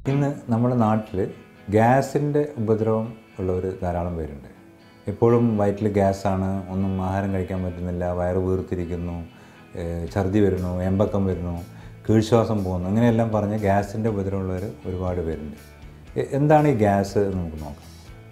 ഇന്ന് നമ്മുടെ നാട്ടിൽ ഗ്യാസിൻ്റെ ഉപദ്രവം ഉള്ളവർ ധാരാളം പേരുണ്ട് എപ്പോഴും വയറ്റിൽ ഗ്യാസാണ് ഒന്നും ആഹാരം കഴിക്കാൻ പറ്റുന്നില്ല വയറ് വീർത്തിരിക്കുന്നു ഏഹ് ഛർദി വരുന്നു എമ്പക്കം വരുന്നു കീഴ്ശ്വാസം പോകുന്നു അങ്ങനെയെല്ലാം പറഞ്ഞ് ഗ്യാസിൻ്റെ ഉപദ്രവമുള്ളവർ ഒരുപാട് പേരുണ്ട് എ- എന്താണ് ഈ ഗ്യാസ് എന്ന് നമുക്ക് നോക്കാം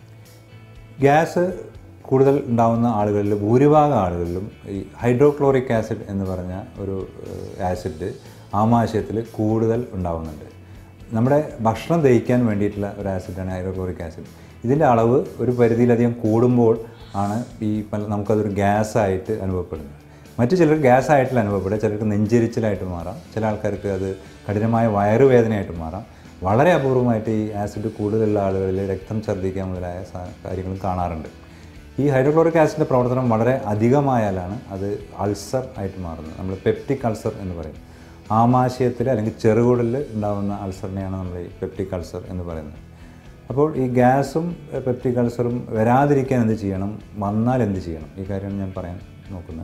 ഗ്യാസ് കൂടുതൽ ഉണ്ടാകുന്ന ആളുകളിൽ ഭൂരിഭാഗം ആളുകളിലും ഈ ഹൈഡ്രോക്ലോറിക് ആസിഡ് എന്ന് പറഞ്ഞ ഒരു ആസിഡ് ആമാശയത്തിൽ കൂടുതൽ ഉണ്ടാകുന്നുണ്ട് നമ്മുടെ ഭക്ഷണം ദഹിക്കാൻ വേണ്ടിയിട്ടുള്ള ഒരു ആസിഡാണ് ഹൈഡ്രോക്ലോറിക് ആസിഡ് ഇതിൻ്റെ അളവ് ഒരു പരിധിയിലധികം കൂടുമ്പോൾ ആണ് ഈ പല നമുക്കതൊരു ഗ്യാസായിട്ട് അനുഭവപ്പെടുന്നത് മറ്റു ചിലർക്ക് ഗ്യാസ് ആയിട്ടില്ല അനുഭവപ്പെടുക ചിലർക്ക് നെഞ്ചെരിച്ചിലായിട്ട് മാറാം ചില ആൾക്കാർക്ക് അത് കഠിനമായ വയറുവേദനയായിട്ട് മാറാം വളരെ അപൂർവമായിട്ട് ഈ ആസിഡ് കൂടുതലുള്ള ആളുകളിൽ രക്തം ഛർദ്ദിക്കുക മുതലായ സാ- കാര്യങ്ങളും കാണാറുണ്ട് ഈ ഹൈഡ്രോക്ലോറിക് ആസിഡിൻ്റെ പ്രവർത്തനം വളരെ അധികമായാലാണ് അത് അൾസർ ആയിട്ട് മാറുന്നത് നമ്മൾ പെപ്റ്റിക് അൾസർ എന്ന് പറയും ആമാശയത്തിൽ അല്ലെങ്കിൽ ചെറുകുടലിൽ ഉണ്ടാകുന്ന അൾസറിനെയാണ് നമ്മൾ ഈ പെപ്റ്റിക് അൾസർ എന്ന് പറയുന്നത് അപ്പോൾ ഈ ഗ്യാസും എഹ്, പെപ്റ്റിക് അൾസറും വരാതിരിക്കാൻ എന്ത് ചെയ്യണം വന്നാൽ എന്ത് ചെയ്യണം ഈ കാര്യമാണ് ഞാൻ പറയാൻ നോക്കുന്നത്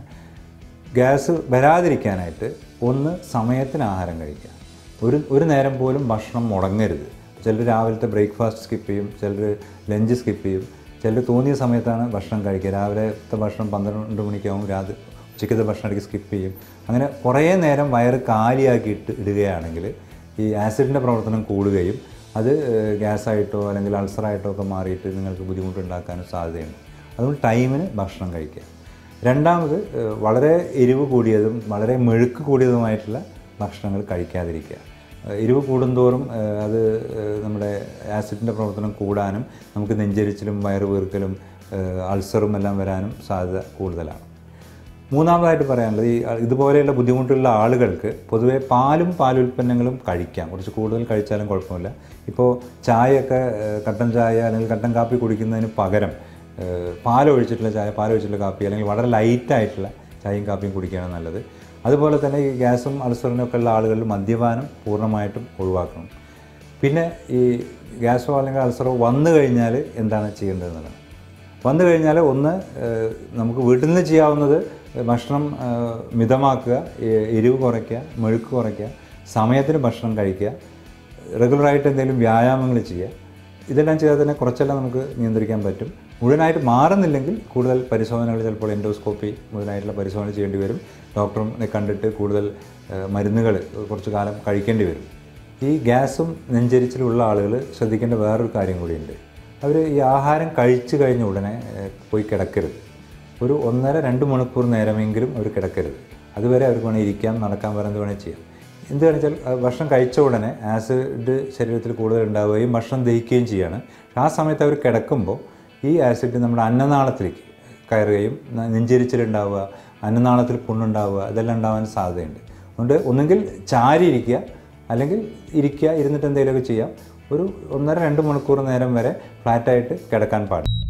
ഗ്യാസ് വരാതിരിക്കാനായിട്ട് ഒന്ന് സമയത്തിന് ആഹാരം കഴിക്കുക ഒരു ഒരു നേരം പോലും ഭക്ഷണം മുടങ്ങരുത് ചിലർ രാവിലത്തെ ബ്രേക്ക്ഫാസ്റ്റ് സ്കിപ്പ് ചെയ്യും ചിലർ ലഞ്ച് സ്കിപ്പ് ചെയ്യും ചിലർ തോന്നിയ സമയത്താണ് ഭക്ഷണം കഴിക്കുക രാവിലത്തെ ഭക്ഷണം പന്ത്രണ്ട് മണിക്കാവും രാത്രി ഉച്ചയ്ക്കത്തെ ഭക്ഷണം ഇടയ്ക്ക് സ്കിപ്പ് ചെയ്യും അങ്ങനെ കുറേ നേരം വയറ് കാലിയാക്കി ഇട്ട് ഇടുകയാണെങ്കിൽ ഈ ആസിഡിൻ്റെ പ്രവർത്തനം കൂടുകയും അത് ഏഹ്, ഗ്യാസായിട്ടോ അല്ലെങ്കിൽ അൾസറായിട്ടോ ഒക്കെ മാറിയിട്ട് നിങ്ങൾക്ക് ബുദ്ധിമുട്ടുണ്ടാക്കാനും സാധ്യതയുണ്ട് അതുകൊണ്ട് ടൈമിന് ഭക്ഷണം കഴിക്കുക രണ്ടാമത് ഏഹ്, വളരെ എരിവ് കൂടിയതും വളരെ മെഴുക്ക് കൂടിയതുമായിട്ടുള്ള ഭക്ഷണങ്ങൾ കഴിക്കാതിരിക്കുക ഏഹ്, എരിവ് കൂടുന്തോറും ഏഹ്, അത് ഏഹ്, നമ്മുടെ ആസിഡിൻ്റെ പ്രവർത്തനം കൂടാനും നമുക്ക് നെഞ്ചരിച്ചിലും വയറ് വീർക്കലും ഏഹ്, അൾസറും എല്ലാം വരാനും സാധ്യത കൂടുതലാണ് മൂന്നാമതായിട്ട് പറയാനുള്ളത് ഈ ഇതുപോലെയുള്ള ബുദ്ധിമുട്ടുള്ള ആളുകൾക്ക് പൊതുവെ പാലും പാലുൽപ്പന്നങ്ങളും കഴിക്കാം കുറച്ച് കൂടുതൽ കഴിച്ചാലും കുഴപ്പമില്ല ഇപ്പോൾ ചായയൊക്കെ ഏഹ്, കട്ടൻ ചായ അല്ലെങ്കിൽ കട്ടൻ കാപ്പി കുടിക്കുന്നതിന് പകരം ഏഹ്, പാലൊഴിച്ചിട്ടുള്ള ചായ പാലൊഴിച്ചിട്ടുള്ള കാപ്പി അല്ലെങ്കിൽ വളരെ ലൈറ്റായിട്ടുള്ള ചായയും കാപ്പിയും കുടിക്കുകയാണ് നല്ലത് അതുപോലെ തന്നെ ഈ ഗ്യാസും അൾസറിനും ഒക്കെ ഉള്ള ആളുകളിൽ മദ്യപാനം പൂർണ്ണമായിട്ടും ഒഴിവാക്കണം പിന്നെ ഈ ഗ്യാസോ അല്ലെങ്കിൽ അൾസറോ വന്നു കഴിഞ്ഞാൽ എന്താണ് ചെയ്യേണ്ടതെന്നുള്ളത് വന്നു കഴിഞ്ഞാൽ ഒന്ന് ഏഹ്, നമുക്ക് വീട്ടിൽ നിന്ന് ചെയ്യാവുന്നത് ഭക്ഷണം ഏഹ്, മിതമാക്കുക എ- എരിവ് കുറയ്ക്കുക മെഴുക്ക് കുറയ്ക്കുക സമയത്തിന് ഭക്ഷണം കഴിക്കുക റെഗുലറായിട്ട് എന്തെങ്കിലും വ്യായാമങ്ങൾ ചെയ്യുക ഇതെല്ലാം ചെയ്താൽ തന്നെ കുറച്ചെല്ലാം നമുക്ക് നിയന്ത്രിക്കാൻ പറ്റും മുഴുവനായിട്ട് മാറുന്നില്ലെങ്കിൽ കൂടുതൽ പരിശോധനകൾ ചിലപ്പോൾ എൻഡോസ്കോപ്പി മുതലായിട്ടുള്ള പരിശോധന ചെയ്യേണ്ടി വരും ഡോക്ടറിനെ കണ്ടിട്ട് കൂടുതൽ മരുന്നുകൾ കുറച്ച് കാലം കഴിക്കേണ്ടി വരും ഈ ഗ്യാസും നെഞ്ചരിച്ചിലുള്ള ആളുകൾ ശ്രദ്ധിക്കേണ്ട വേറൊരു കാര്യം കൂടിയുണ്ട് അവർ ഈ ആഹാരം കഴിച്ചു കഴിഞ്ഞ ഉടനെ ഏഹ്, പോയി കിടക്കരുത് ഒരു ഒന്നര രണ്ട് മണിക്കൂർ നേരമെങ്കിലും അവർ കിടക്കരുത് അതുവരെ അവർക്ക് വേണേൽ ഇരിക്കാം നടക്കാൻ വേറെ എന്ത് വേണേൽ ചെയ്യാം എന്ത് വെച്ചാൽ ഭക്ഷണം കഴിച്ച ഉടനെ ആസിഡ് ശരീരത്തിൽ കൂടുതൽ ഉണ്ടാവുകയും ഭക്ഷണം ദഹിക്കുകയും ചെയ്യാണ് ആ സമയത്ത് അവർ കിടക്കുമ്പോൾ ഈ ആസിഡ് നമ്മുടെ അന്നനാളത്തിലേക്ക് കയറുകയും ന- നെഞ്ചെരിച്ചിലുണ്ടാവുക അന്നനാളത്തിൽ പുണ്ണുണ്ടാവുക ഇതെല്ലാം ഉണ്ടാവാൻ സാധ്യതയുണ്ട് അതുകൊണ്ട് ഒന്നുകിൽ ചാരി ഇരിക്കുക അല്ലെങ്കിൽ ഇരിക്കുക ഇരുന്നിട്ട് എന്തെങ്കിലുമൊക്കെ ചെയ്യാം ഒരു ഒന്നര രണ്ട് മണിക്കൂർ നേരം വരെ ഫ്ലാറ്റായിട്ട് കിടക്കാൻ പാടില്ല